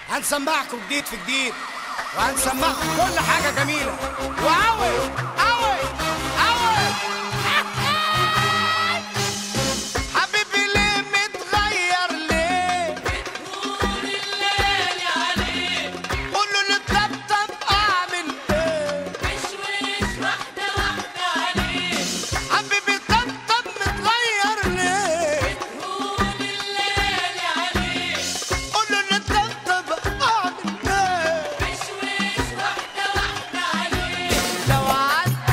هنسمعكم جديد في جديد وهنسمعكم كل حاجة جميلة وأوي أوي أوي حبيبي ليه متغير ليه قولوا لي طب أعمل إيه حبيبي طب طب متغير ليه قولوا لي طب طب أعمل إيه لو عدت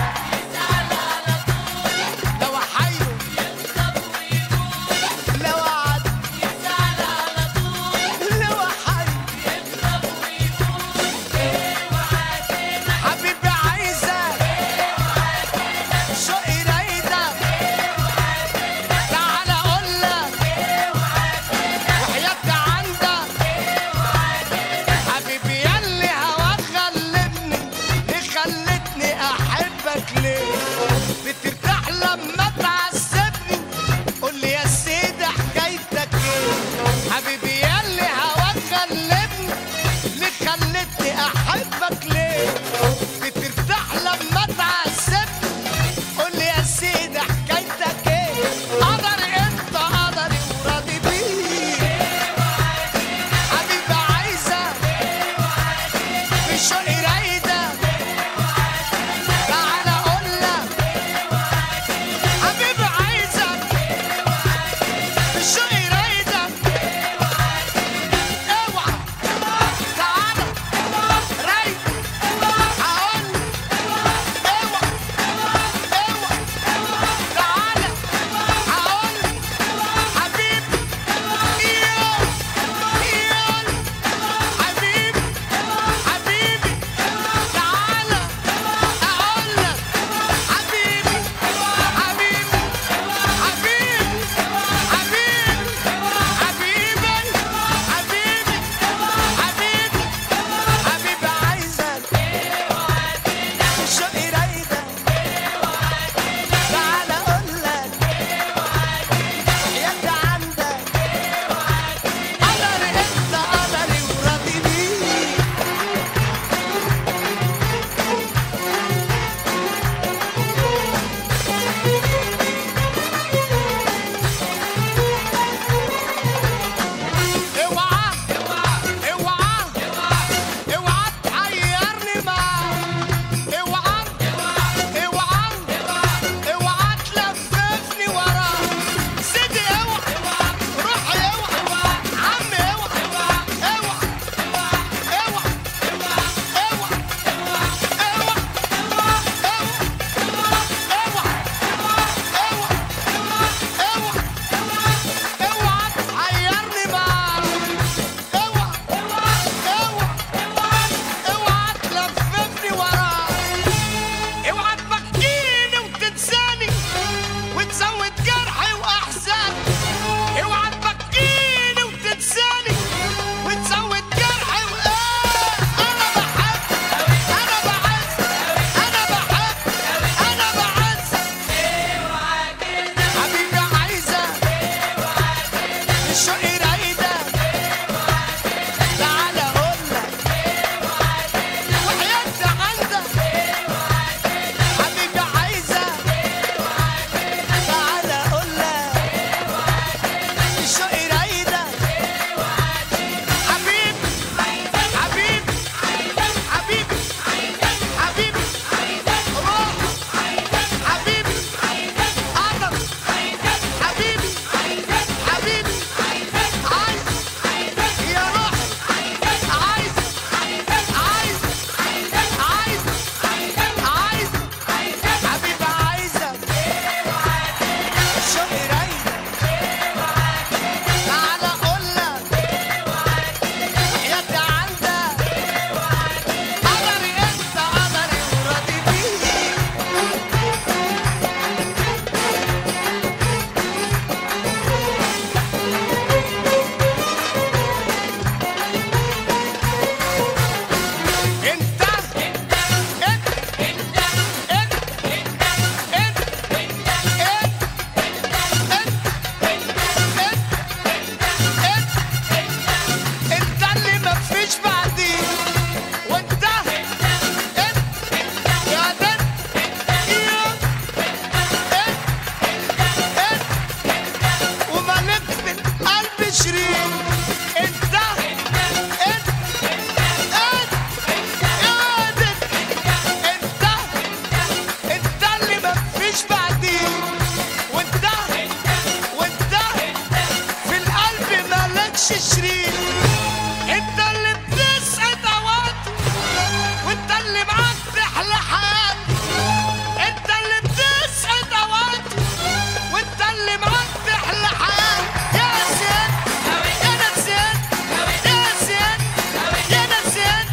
شريك انت اللي بتسعد اوقاتي وانت اللي معاك تحلى حياتي انت اللي بتسعد اوقاتي وانت اللي معاك تحلى حياتي يا زين يا نسيان يا زين يا نسيان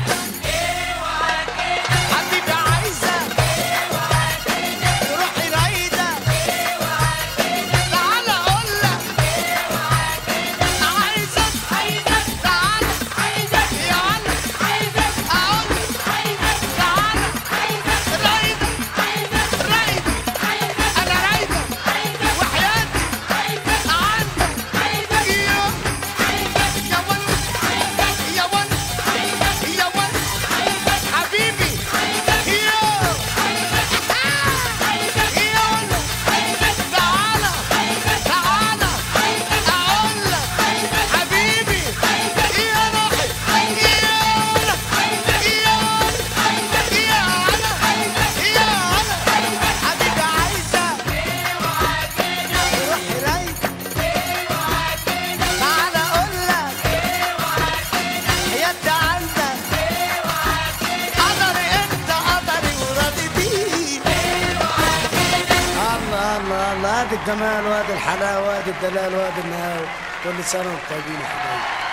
حبيبي عايزة روحي رايدة تعال اقول لك عايزك تعال يا علا اقول تعال رايدة رايدة انا رايدة وحياتي عندك يا يا ولد يا ولد يا ولد حبيبي يا يا ولد تعالى تعالى اقول لك حبيبي يا روحي يا ولد يا ولد يا ولد يا ولد حبيبي عايزة روحي رايقة تعالى اقول لك يد عندك قدري انت قدري وراضي بيه الله الله الله هذا الجمال وهذا الحلاوه وهذا الدلال وهذا النهاوه كل سنه وانتم طيبين يا حبايبي